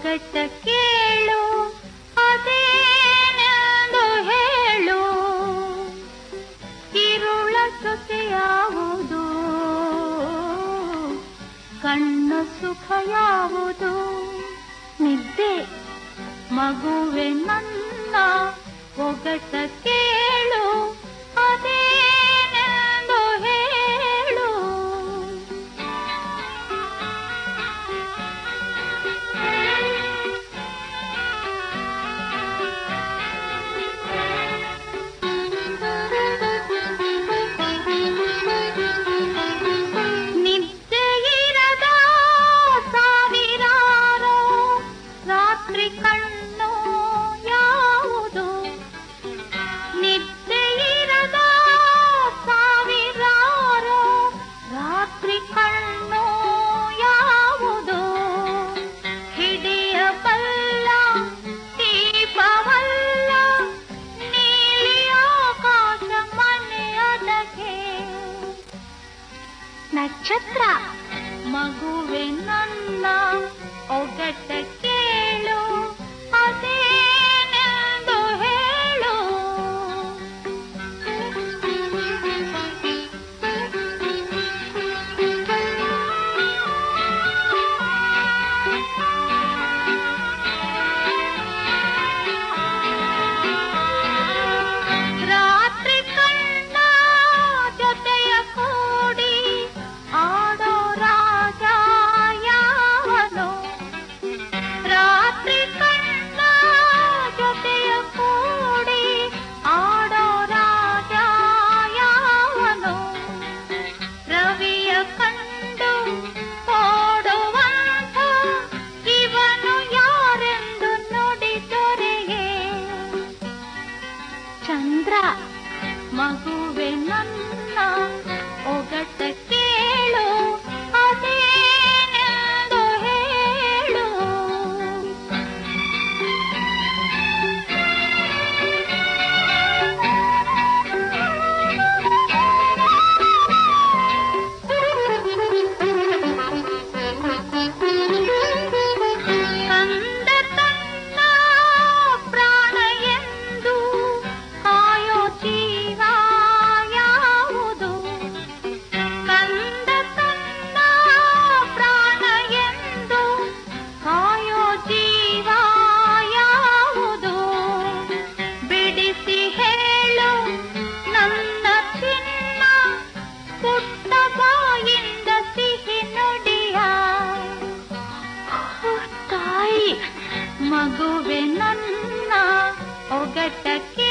ಒಗಟ ಕೇಳು ಅದೇನೆಂದು ಹೇಳು ಇರುಳ ಜೊತೆಯಾವುದು ಕಣ್ಣ ಸುಖ ಯಾವುದು ನಿದ್ದೆ ಮಗುವೆ ನನ್ನ ಒಗಟ ಕೇಳು ಅದೇನೆಂದು ಹೇಳು ನಿದ್ದೆಯಿರದ ಸಾವಿರಾರು ರಾತ್ರಿ ಕಣ್ಣು ಯಾವುದು ನಿದ್ದೆಯಿರದ ಸಾವಿರಾರು ರಾತ್ರಿ ಕಣ್ಣು ಯಾವುದು ಹಿಡಿಯಬಲ್ಲ ದೀಪವಲ್ಲ ನೀಲಿ ಆಕಾಶ ಮನೆಯೊಳಗೆ ನಕ್ಷತ್ರ ಮಗುವೆ ನನ್ನ ಒಗಟ ಕೇಳು ಅದೇನೆಂದು ಹೇಳು ರಾತ್ರಿ ಕಣ್ಣ ಜೊತೆಯ ಕೂಡಿ ಆಡೋ ರಾಜ ಯಾವನು ರಾತ್ರಿ ಕಣ್ಣ ಜೊತೆಯ ಕೂಡಿ ಆಡೋ ರಾಜ ಯಾವನು ರವಿಯ ಕಂಡು ಓಡುವಂಥ ಇವನು ಯಾರೆಂದು ನುಡಿದೊರೆಯೇ ಚಂದ್ರ ಮಗುವೆ ನನ್ನ ಒಗಟ ಕೇಳು ಅದೇನೆಂದು ಹೇಳು ಕಂದ ತನ್ನ ಪ್ರಾಣ ಎಂದು ಕಾಯೋ ಜೀವ ಯಾವುದು ಕಂದ ತನ್ನ ಪ್ರಾಣ ಎಂದು ಕಾಯೋ ಜೀವ ಯಾವುದು ಬಿಡಿಸಿ ಹೇಳು ನನ್ನ ಚಿನ್ನ ಪುಟ್ಟ ಬಾಯಿಂದ ಸಿಹಿ ನುಡಿಯ ತಾಯಿ ಮಗುವೆ ನನ್ನ ಒಗಟಕ್ಕೆ